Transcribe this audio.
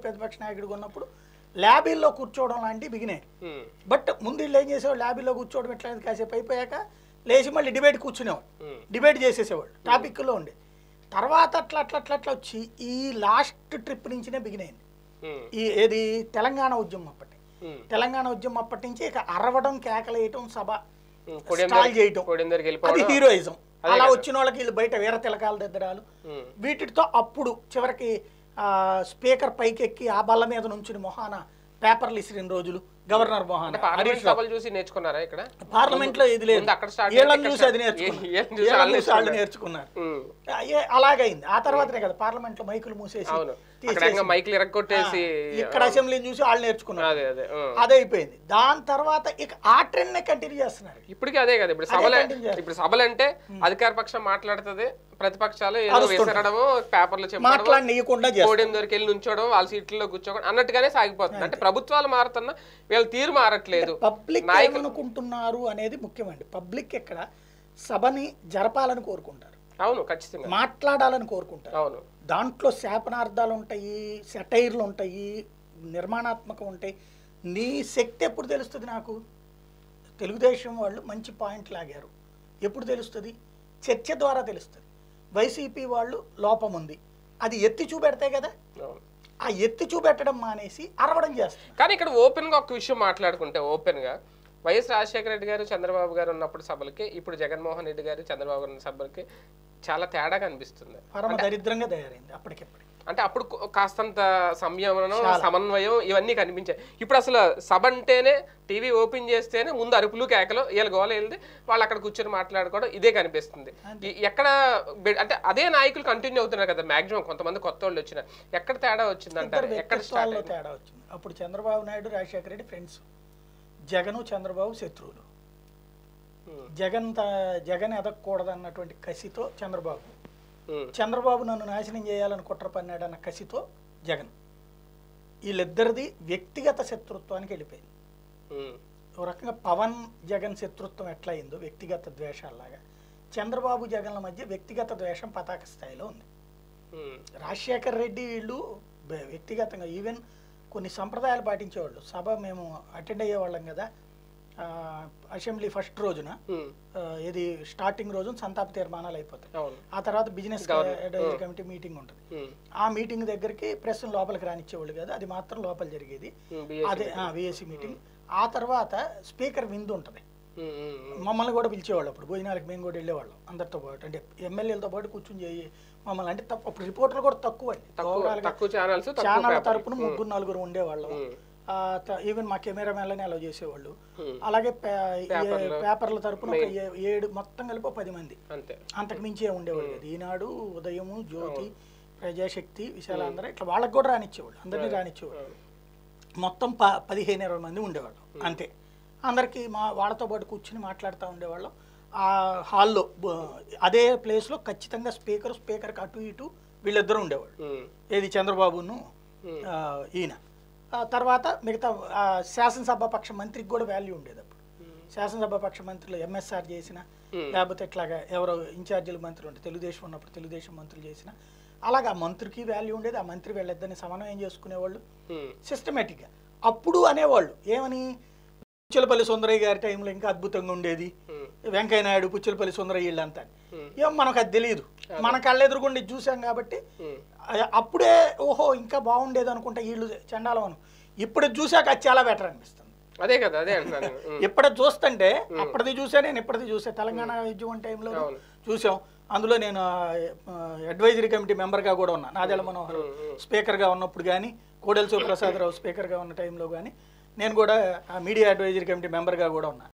ప్రతిపక్ష నాయకుడిగా ఉన్నప్పుడు ల్యాబీల్లో కూర్చోవడం లాంటివి బిగినాయి ఉమ్, బట్ ముందు వీళ్ళు ఏం చేసేవాళ్ళు ల్యాబీలో కూర్చోవడం ఎట్లా కాసేపు అయిపోయాక లేచి మళ్ళీ డిబేట్ కూర్చునేవాళ్ళు ఉమ్, డిబేట్ చేసేసేవాళ్ళు టాపిక్లో ఉండే తర్వాత అట్లా అట్లా అట్లా అట్లా వచ్చి ఈ లాస్ట్ ట్రిప్ నుంచినే బిగినైంది ఉమ్, ఈ ఏది తెలంగాణ ఉద్యమం అప్పటి ఉమ్, తెలంగాణ ఉద్యమం అప్పటి నుంచి ఇక అరవడం కేకలేయటం సభ ఉమ్, కొడియం స్టాల్ దగ్గరికి- చేయటం కొడియం దగ్గరికి అది వెళ్ళిపోవడం హీరోయిజం అదే అలా కదా. వచ్చిన వాళ్ళకి వీళ్ళు బయట వీర తిలకాలు దిద్దడాలు ఉమ్, వీటితో అప్పుడు చివరికి ఆ, స్పీకర్ పైకెక్కి ఆ బల్ల మీద నుంచుని మొహాన పేపర్లు ఇసిరిన రోజులు గవర్నర్ మొహాన అంటే పార్లమెంట్ హరీష్ రావు సభలు చూసి నేర్చుకున్నారా ఇక్కడ పార్లమెంట్ లో ఇది లేదు ముందు అక్కడ స్టార్ట్ వీళ్ళని ఇక్కడ చూసి అది స్టార్ట్. నేర్చుకున్నారు ఏ- ఏం చూసి వీళ్ళని వాళ్ళు చూసి వాళ్ళు నేర్చుకున్నారు ఉమ్, ఏ- అలాగైంది ఆ తర్వాతనే కదా పార్లమెంట్ లో మైకులు మూసేసి అవును అక్కడ తీసేసి ఇంకా మైకులు ఇరగొట్టేసి ఇక్కడ అసెంబ్లీని చూసి వాళ్ళు నేర్చుకున్నారు అదే అదే ఉమ్. అదే అయిపోయింది దాని తర్వాత ఇక ఆ ట్రెండ్ నే కంటిన్యూ చేస్తున్నారు ఇప్పటికీ అదే కదా ఇప్పుడు సభలు continue చేస్తారు. ఇప్పుడు సభలు అంటే అధికార పక్షం మాట్లాడుతుంది ప్రతిపక్షాలు ఏదో విసరడము పేపర్లు చెప్పడం మాట్లాడనీయకుండా చేస్తారు పోడియం దగ్గరికి వెళ్ళి నుంచోవడం వాళ్ళ సీట్లలో కూర్చోవడం అన్నట్టుగానే సాగిపోతుంది అంటే ప్రభుత్వాలు మారుతున్నా వీళ్ళ తీరు మారట్లేదు పబ్లిక్ ఏమనుకుంటున్నారు అనేది ముఖ్యమండి పబ్లిక్ ఎక్కడ సభని జరపాలని కోరుకుంటారు అవును ఖచ్చితంగా మాట్లాడాలని కోరుకుంటారు అవును దాంట్లో శాపనార్థాలు ఉంటాయి సెటైర్లు ఉంటాయి నిర్మాణాత్మకం ఉంటాయి నీ శక్తి ఎప్పుడు తెలుస్తుంది నాకు తెలుగుదేశం వాళ్ళు మంచి పాయింట్ లాగారు ఎప్పుడు తెలుస్తుంది చర్చ ద్వారా తెలుస్తుంది వైసీపీ వాళ్ళు లోపం ఉంది అది ఎత్తి చూపెడతాయి కదా అవును ఆ ఎత్తి చూపెట్టడం మానేసి అరవడం చేస్తారు కానీ ఇక్కడ ఓపెన్ గా ఒక విషయం మాట్లాడుకుంటే ఓపెన్ గా వైఎస్ రాజశేఖర రెడ్డి గారు చంద్రబాబు గారు ఉన్నప్పుడు సభలకి ఇప్పుడు జగన్మోహన్ రెడ్డి గారు చంద్రబాబు గారు ఉన్న సభలకి చాలా తేడా కనిపిస్తుంది పరమ దరిద్రంగా తయారైంది అప్పటికెప్పుడు అంటే అప్పుడు కొ- కాస్తంత సంయమనం సమన్వయం ఇవన్నీ కనిపించాయి ఇప్పుడు అసలు సభ అంటేనే టీవీ ఓపెన్ చేస్తేనే ముందు అరుపులు కేకలు వీళ్ళ గోల వెళ్తే వాళ్ళు అక్కడ కూర్చొని మాట్లాడుకోవడం ఇదే కనిపిస్తుంది ఈ- ఎక్కడ బె- అంటే అదే నాయకులు కంటిన్యూ అవుతున్నారు కదా మాక్సిమం కొంతమంది కొత్త వాళ్ళు వచ్చిన ఎక్కడ తేడా వచ్చిందంటారు ఎక్కడ స్టార్ట్ వ్యక్తిత్వాల్లో తేడా వచ్చింది అప్పుడు చంద్రబాబు నాయుడు రాజశేఖర రెడ్డి ఫ్రెండ్స్ జగను చంద్రబాబు శత్రువులు జగన్ త- జగన్ ఎదగకూడదన్నటువంటి కసితో చంద్రబాబు చంద్రబాబు నన్ను నాశనం చేయాలని కుట్ర పన్నాడన్న కసితో జగన్ వీళ్ళిద్దరిది వ్యక్తిగత శత్రుత్వానికి వెళ్ళిపోయింది ఒక రకంగా పవన్ జగన్ శత్రుత్వం ఎట్లా అయిందో వ్యక్తిగత ద్వేషాల్లాగా చంద్రబాబు జగన్ల మధ్య వ్యక్తిగత ద్వేషం పతాక స్థాయిలో ఉంది రాజశేఖర్ రెడ్డి వీళ్ళు బ- వ్యక్తిగతంగా ఈవెన్ కొన్ని సంప్రదాయాలు పాటించేవాళ్ళు సభ మేము అటెండ్ అయ్యేవాళ్ళం కదా ఆ, అసెంబ్లీ ఫస్ట్ రోజున ఆ, ఇది స్టార్టింగ్ రోజున సంతాప తీర్మానాలు అయిపోతాయి అవును ఆ తర్వాత బిజినెస్ అడ్వైజరీ కమిటీ మీటింగ్ ఉంటుంది ఉమ్, ఆ మీటింగ్ దగ్గరికి ప్రెస్ లోపలికి రానిచ్చేవాళ్ళు కదా అది మాత్రం లోపల జరిగేది ఉమ్, BSc. అదే విఎస్సి మీటింగ్ ఆ తర్వాత స్పీకర్ విందు ఉంటుంది ఉమ్, ఉమ్, ఉమ్. మమ్మల్ని కూడా పిలిచేవాళ్ళు అప్పుడు భోజనాలకు మేము కూడా వెళ్ళేవాళ్ళం అందరితో పాటు అంటే ఎమ్మెల్యేలతో పాటు కూర్చొని చేయి మమ్మల్ని అంటే తప్ప అప్పుడు రిపోర్టర్లు కూడా తక్కువ అండి తక్కువ ఓవరాల్గా తక్కువ ఛానల్స్ తక్కువ ఛానల్ పేపర్. తరపున ముగ్గురు నలుగురు ఉండేవాళ్ళం ఉమ్, ఈవెన్ మా కెమెరామెన్లని అలా చేసేవాళ్ళు ఉమ్, అలాగే పే- ఏ- పేపర్లు. పేపర్ల తరపున ఒక ఏ- ఏడు మొత్తం కలిపి ఒక పది మంది అంతే అంతకు మించే ఉండేవాళ్ళు కదా ఈనాడు ఉదయము జ్యోతి ప్రజాశక్తి విశాలాంధ్ర ఇట్లా వాళ్ళకి కూడా రానిచ్చేవాళ్ళు అందరినీ రానిచ్చేవాళ్ళు అవును. మొత్తం ప పదిహేను ఇరవై మంది ఉండేవాళ్ళం అంతే అందరికీ మా వాళ్ళతో పాటు కూర్చుని మాట్లాడుతూ ఉండేవాళ్ళం ఆ హాల్లో బ- అదే ప్లేస్లో ఖచ్చితంగా స్పీకర్ స్పీకర్కి అటు ఇటు వీళ్ళిద్దరూ ఉండేవాళ్ళు ఉమ్, ఏది చంద్రబాబును ఆ, ఈయన ఆ తర్వాత మిగతా ఆ, శాసనసభ పక్ష మంత్రికి కూడా వాల్యూ ఉండేది అప్పుడు శాసనసభ పక్ష మంత్రులు ఎంఎస్ఆర్ చేసిన Hmm. లేకపోతే ఇట్లాగా ఎవరో ఇన్ఛార్జీలు మంత్రులు ఉంటే తెలుగుదేశం ఉన్నప్పుడు తెలుగుదేశం మంత్రులు చేసిన అలాగా ఆ మంత్రికి వాల్యూ ఉండేది ఆ మంత్రి వీళ్ళిద్దరిని సమన్వయం చేసుకునేవాళ్ళు ఉమ్, సిస్టమేటిక్గా అప్పుడు అనేవాళ్ళు ఏమని పుచ్చలపల్లి సుందరయ్య గారి టైంలో ఇంకా అద్భుతంగా ఉండేది ఉమ్, వెంకయ్య నాయుడు పుచ్చలపల్లి సుందరయ్య వీళ్ళంతా ఉమ్, ఏం మనకు అది తెలియదు మన కళ్ళెదురుగుండి చూసాం కాబట్టి ఉమ్. అ- అప్పుడే ఓహో ఇంకా బాగుండేది అనుకుంటా వీళ్ళు చండాలం అను ఇప్పుడు ఇది చూసాక అది చాలా బెటర్ అనిపిస్తుంది అదే కదా అదే అంటున్నాను నేను. ఉమ్, ఇప్పటి చూస్తుంటే అప్పటిది చూసా నేను ఇప్పటిది చూసా తెలంగాణ ఉద్యమం టైంలో అవును. చూసాం అందులో నేను అడ్వైజరీ కమిటీ మెంబర్గా కూడా ఉన్నా నాదెళ్ల మనోహర్ ఉమ్, ఉమ్. స్పీకర్గా ఉన్నప్పుడు కానీ కోడెల శివప్రసాదరావు స్పీకర్గా ఉన్న టైంలో కానీ నేను కూడా మీడియా అడ్వైజరీ కమిటీ మెంబర్గా కూడా ఉన్నా